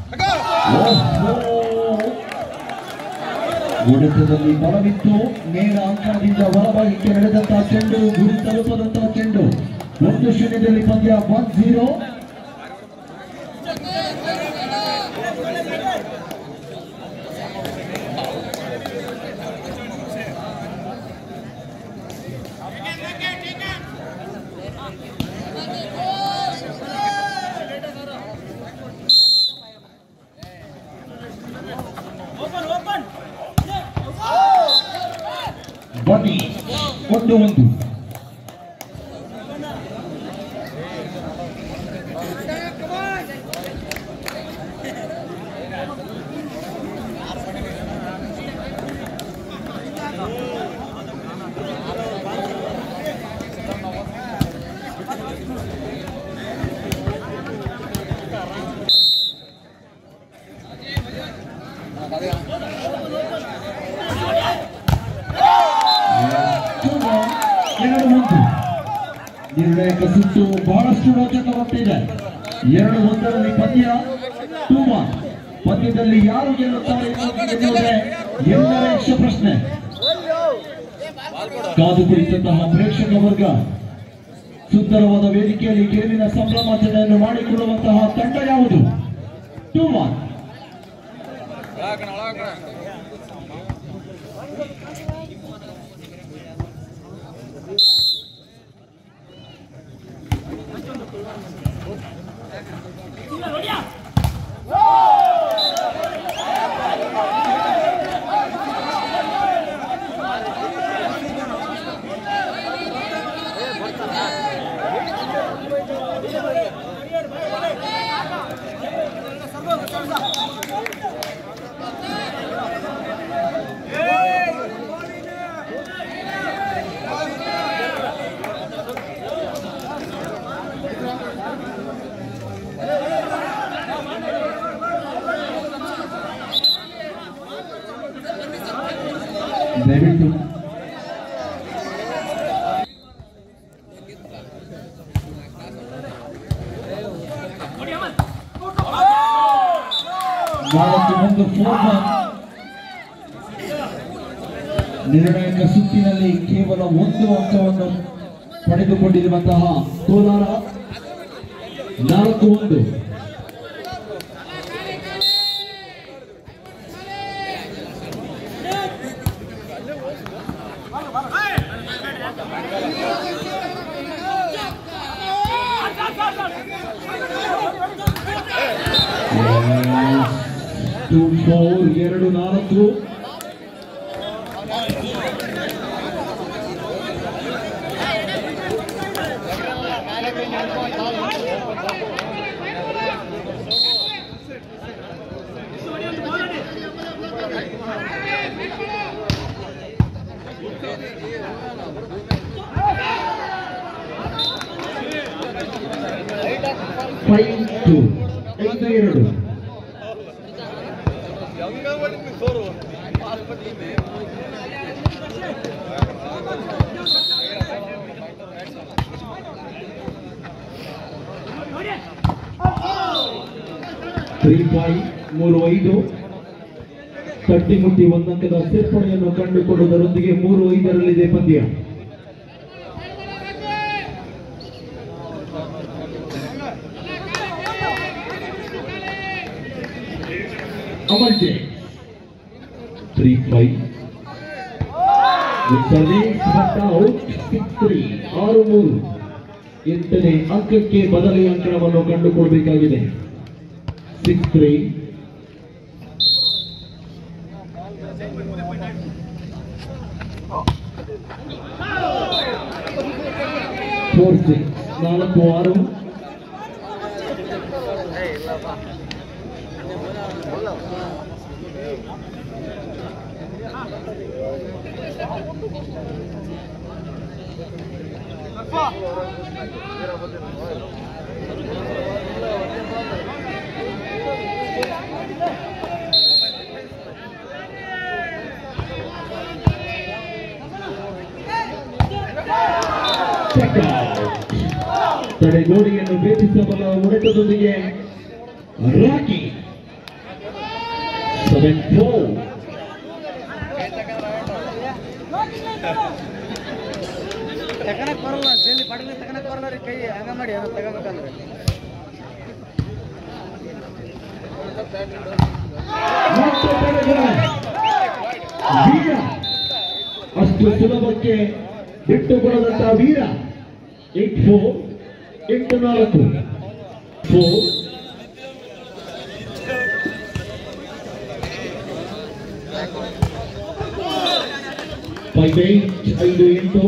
ಹೊಡೆತದಲ್ಲಿ ಬಲವಿತ್ತು ನೇರ ಅಂಕಣದಿಂದ ಹೊರಭಾಗಕ್ಕೆ ನಡೆದಂತಹ ಚೆಂಡು ಗುರಿ ತಲುಪದಂತಹ ಚೆಂಡು ಒಂದು ಶೂನ್ಯದಲ್ಲಿ ಪಂದ್ಯ ಒನ್ ಜೀರೋ ಬನ್ನಿ ಒಂದು ಒಂದು ಎರಡು ಒಂದು ನಿರ್ಣಾಯಕ ಸುತ್ತು ಬಹಳಷ್ಟು ರೋಚಕವಾಗ್ತಿದೆ ಎರಡು ಒಂದರಲ್ಲಿ ಪಂದ್ಯ ಟೂ ಒನ್ ಪಂದ್ಯದಲ್ಲಿ ಯಾರು ಗೆಲ್ಲುತ್ತಾರೆ ಎನ್ನುವುದೇ ಎಲ್ಲರ ಯಕ್ಷ ಪ್ರಶ್ನೆ ಕಾದು ಕುಳಿತಂತಹ ಪ್ರೇಕ್ಷಕ ವರ್ಗ ಸುಂದರವಾದ ವೇದಿಕೆಯಲ್ಲಿ ಗೆಲುವಿನ ಸಂಭ್ರಮಾಚರಣೆಯನ್ನು ಮಾಡಿಕೊಳ್ಳುವಂತಹ ತಂಡ ಯಾವುದು ಟೂ ಒನ್ ದಯವಿಟ್ಟು ನಾಲ್ಕು ಒಂದು ಫೋರ್ ಒನ್ ನಿರ್ಣಾಯಕ ಸುತ್ತಿನಲ್ಲಿ ಕೇವಲ ಒಂದು ಅಂಕವನ್ನು ಪಡೆದುಕೊಂಡಿರುವಂತಹ ಕೋಲಾರ ನಾಲ್ಕು ಒಂದು ಟೂ ಫೋರ್ ಎರಡು ನಾಲ್ಕು ಫೈವ್ ಟು ಐದು ಎರಡು ತ್ರೀ ಪಾಯಿಂಟ್ ಮೂರು ಐದು ತಟ್ಟಿ ಮುಟ್ಟಿ ಒಂದಂಕದ ಸೇರ್ಪಡೆಯನ್ನು ಕಂಡುಕೊಳ್ಳುವುದರೊಂದಿಗೆ ಮೂರು ಐದರಲ್ಲಿದೆ ಪಂದ್ಯ ಅಮರ್ಜೆ three five service but out six three ಆರು ಮೂರು ಎಂಟನೇ ಅಂಕಕ್ಕೆ ಬದಲಿ ಅಂಕಣವನ್ನು ಕಂಡುಕೊಳ್ಬೇಕಾಗಿದೆ ಸಿಕ್ಸ್ ತ್ರೀ ಫೋರ್ ಸಿಕ್ಸ್ ನಾಲ್ಕು ಆರು ತಡೆಗೋಡೆಯನ್ನು ಭೇದಿಸಬಲ್ಲ ಹೊಡೆತದೊಂದಿಗೆ ರಾಕಿ ಸೆವೆನ್ ಫೋರ್ ತಗೊಳಕ್ ಬರಲ್ಲ ಜಲ್ದಿ ಪಡಲಿ ತಗೊಳಕ್ ಬರಲ್ಲ ರೀ ಕೈ ಹಂಗ ಮಾಡಿ ಅದು ತಗೋಬೇಕಂದ್ರೆ ಮತ್ತೆ ಪಡೆದ ವೀರ ಅಷ್ಟು ಸುಲಭಕ್ಕೆ ಬಿಟ್ಟುಕೊಡದಂತ ವೀರ ಏಟ್ ಫೋರ್ ಎಂಟು ನಾಲ್ಕು ಫೋರ್ ಫೈವ್ ಏಟ್ ಐದು ಎಂಟು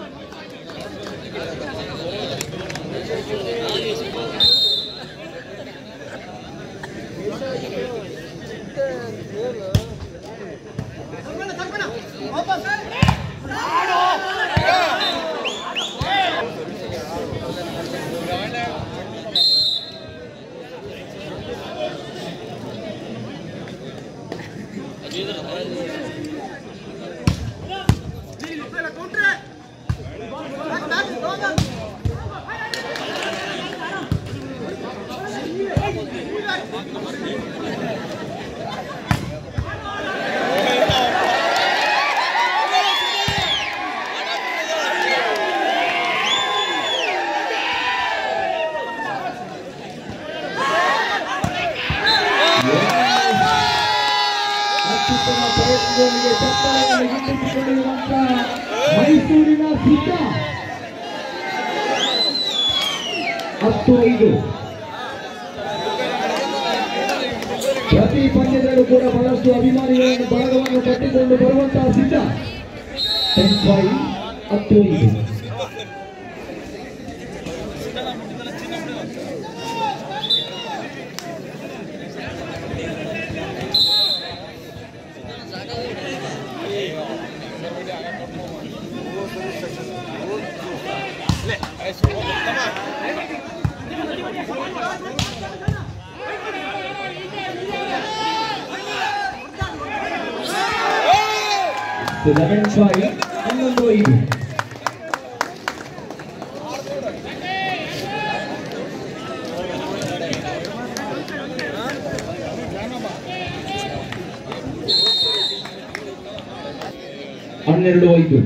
ಅತ್ಯುತ್ತಮ ಪ್ರಯತ್ನದೊಂದಿಗೆ ಚಪ್ಪಾಳೆಯನ್ನು ಗಿಟ್ಟಿಸಿಕೊಂಡಿರುವಂತ ಮೈಸೂರಿನ ಸಿದ್ಧ ಹತ್ತು ಐದು ಪ್ರತಿ ಪಂದ್ಯದಲ್ಲೂ ಕೂಡ ಬಹಳಷ್ಟು ಅಭಿಮಾನಿಗಳನ್ನು ಬಳಗವನ್ನು ಕಟ್ಟಿಕೊಂಡು ಬರುವಂತಹ ಸಿದ್ಧ ಟೆನ್ ಫೈವ್ ಹತ್ತು ಐದು ಲೆವೆನ್ ಫೈವ್ ಹನ್ನೊಂದು ಐದು ಹನ್ನೆರಡು ಐದು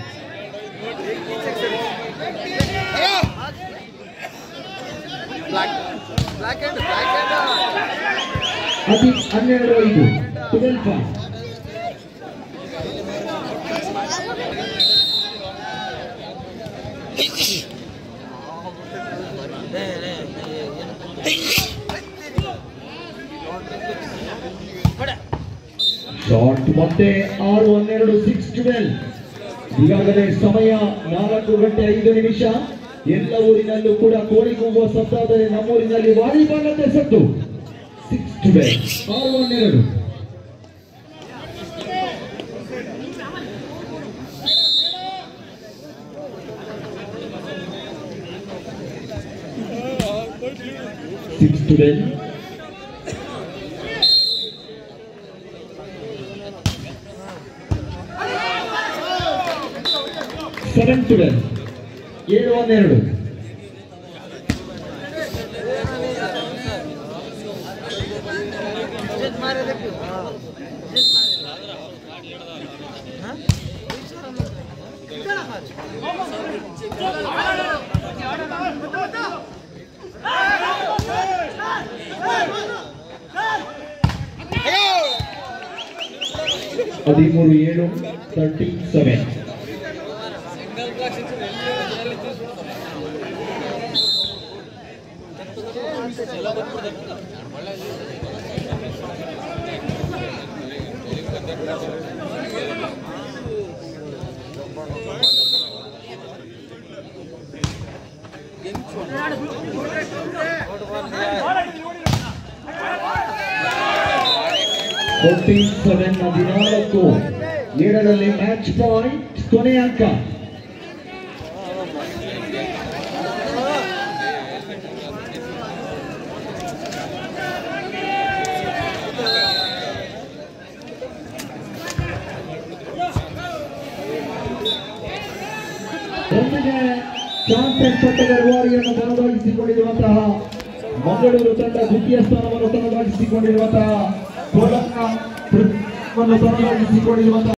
ಬ್ಲಾಕ್ ಹ್ಯಾಂಡ್ ಬ್ಲಾಕ್ ಹ್ಯಾಂಡ್ ಅತಿ ಹನ್ನೆರಡು ಐದು ಟ್ವೆಲ್ ಫೈವ್ ಶಾರ್ಟ್ ಮತ್ತೆ ಆರು ಹನ್ನೆರಡು ಸಿಕ್ಸ್ ಟ್ವೆಲ್ ಈಗಾಗಲೇ ಸಮಯ ನಾಲ್ಕು ಗಂಟೆ ಐದು ನಿಮಿಷ ಎಲ್ಲ ಊರಿನಲ್ಲೂ ಕೂಡ ಕೋಳಿ ಕೂಗುವ ಸದ್ದಾದರೆ ನಮ್ಮೂರಿನಲ್ಲಿ ವಾಲಿಬಾಲ್ ಅಂತ ಸತ್ತು ಸಿಕ್ಸ್ ಟ್ವೆಲ್ ಆರು ಹನ್ನೆರಡು ಸಿಕ್ಸ್ ಟ್ವೆಲ್ ಸೆವೆನ್ ಟ್ವೆಲ್ ಏಳು ಹನ್ನೆರಡು ಜೆಟ್ ಮಾರಿದಕ್ಕೆ ಜೆಟ್ ಮಾರಿದ ಹದಿಮೂರು ಏಳು ತರ್ಟಿ ಸೆವೆನ್ ಫೋರ್ಟೀನ್ ಸೆವೆನ್ ಹದಿನಾಲ್ಕು ಏಳರಲ್ಲಿ ಮ್ಯಾಚ್ ಪಾಯಿಂಟ್ ಕೊನೆಯ ಅಂಕ ಒಂದಿಗೆ ಚಾಂಪಿಯನ್ ಪಟ್ಟದ ರೂವಾರಿಯನ್ನು ತನ್ನದಾಗಿಸಿಕೊಂಡಿರುವಂತಹ ಮಂಗಳೂರು ತಂಡ ದ್ವಿತೀಯ ಸ್ಥಾನವನ್ನು ತನ್ನದಾಗಿಸಿಕೊಂಡಿರುವಂತಹ ಸೋಲನ್ನ ತರಲಾಗಿಸಿಕೊಂಡಿರುವಂತಹ